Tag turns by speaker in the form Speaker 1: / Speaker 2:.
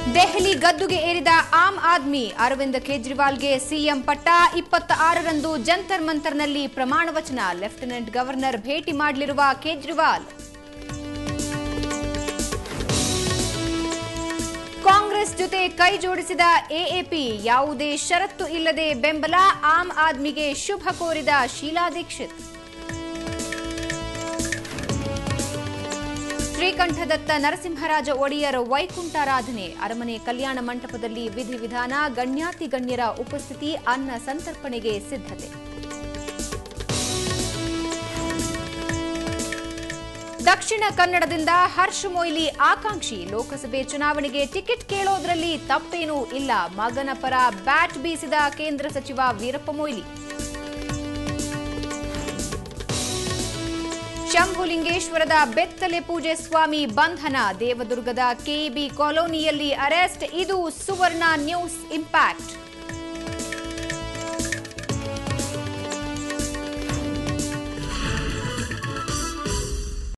Speaker 1: ದೆಹಲಿ ಗದ್ದುಗೆ ಏರಿದ ಆಮ್ ಆದ್ಮಿ ಅರವಿಂದ್ ಕೇಜ್ರಿವಾಲ್ಗೆ ಸಿಎಂ ಪಟ್ಟ ಇಪ್ಪತ್ತ ಆರರಂದು ಜಂತರ್ ಮಂತರ್ನಲ್ಲಿ ಪ್ರಮಾಣ ವಚನ ಲೆಫ್ಟಿನೆಂಟ್ ಗವರ್ನರ್ ಭೇಟಿ ಮಾಡಲಿರುವ ಕೇಜ್ರಿವಾಲ್ ಕಾಂಗ್ರೆಸ್ ಜೊತೆ ಕೈ ಜೋಡಿಸಿದ ಎಎಪಿ ಯಾವುದೇ ಷರತ್ತು ಇಲ್ಲದೆ ಬೆಂಬಲ ಆಮ್ ಆದ್ಮಿಗೆ ಶುಭ ಕೋರಿದ ಶೀಲಾ ದೀಕ್ಷಿತ್ ಶ್ರೀಕಂಠದತ್ತ ನರಸಿಂಹರಾಜ ಒಡೆಯರ್ ವೈಕುಂಠಾರಾಧನೆ ಅರಮನೆ ಕಲ್ಯಾಣ ಮಂಟಪದಲ್ಲಿ ವಿಧಿವಿಧಾನ ಗಣ್ಯಾತಿ ಗಣ್ಯರ ಉಪಸ್ಥಿತಿ ಅನ್ನ ಸಂತರ್ಪಣೆಗೆ ಸಿದ್ಧತೆ ದಕ್ಷಿಣ ಕನ್ನಡದಿಂದ ಹರ್ಷ ಮೊಯ್ಲಿ ಆಕಾಂಕ್ಷಿ ಲೋಕಸಭೆ ಚುನಾವಣೆಗೆ ಟಿಕೆಟ್ ಕೇಳೋದ್ರಲ್ಲಿ ತಪ್ಪೇನೂ ಇಲ್ಲ ಮಗನ ಪರ ಬ್ಯಾಟ್ ಬೀಸಿದ ಕೇಂದ್ರ ಸಚಿವ ವೀರಪ್ಪ ಮೊಯ್ಲಿ ಶಂಭುಲಿಂಗೇಶ್ವರದ ಬೆತ್ತಲೆ ಪೂಜೆ ಸ್ವಾಮಿ ಬಂಧನ ದೇವದುರ್ಗದ ಕೆಇಬಿ ಕಾಲೋನಿಯಲ್ಲಿ ಅರೆಸ್ಟ್ ಇದು ಸುವರ್ಣ ನ್ಯೂಸ್ ಇಂಪ್ಯಾಕ್ಟ್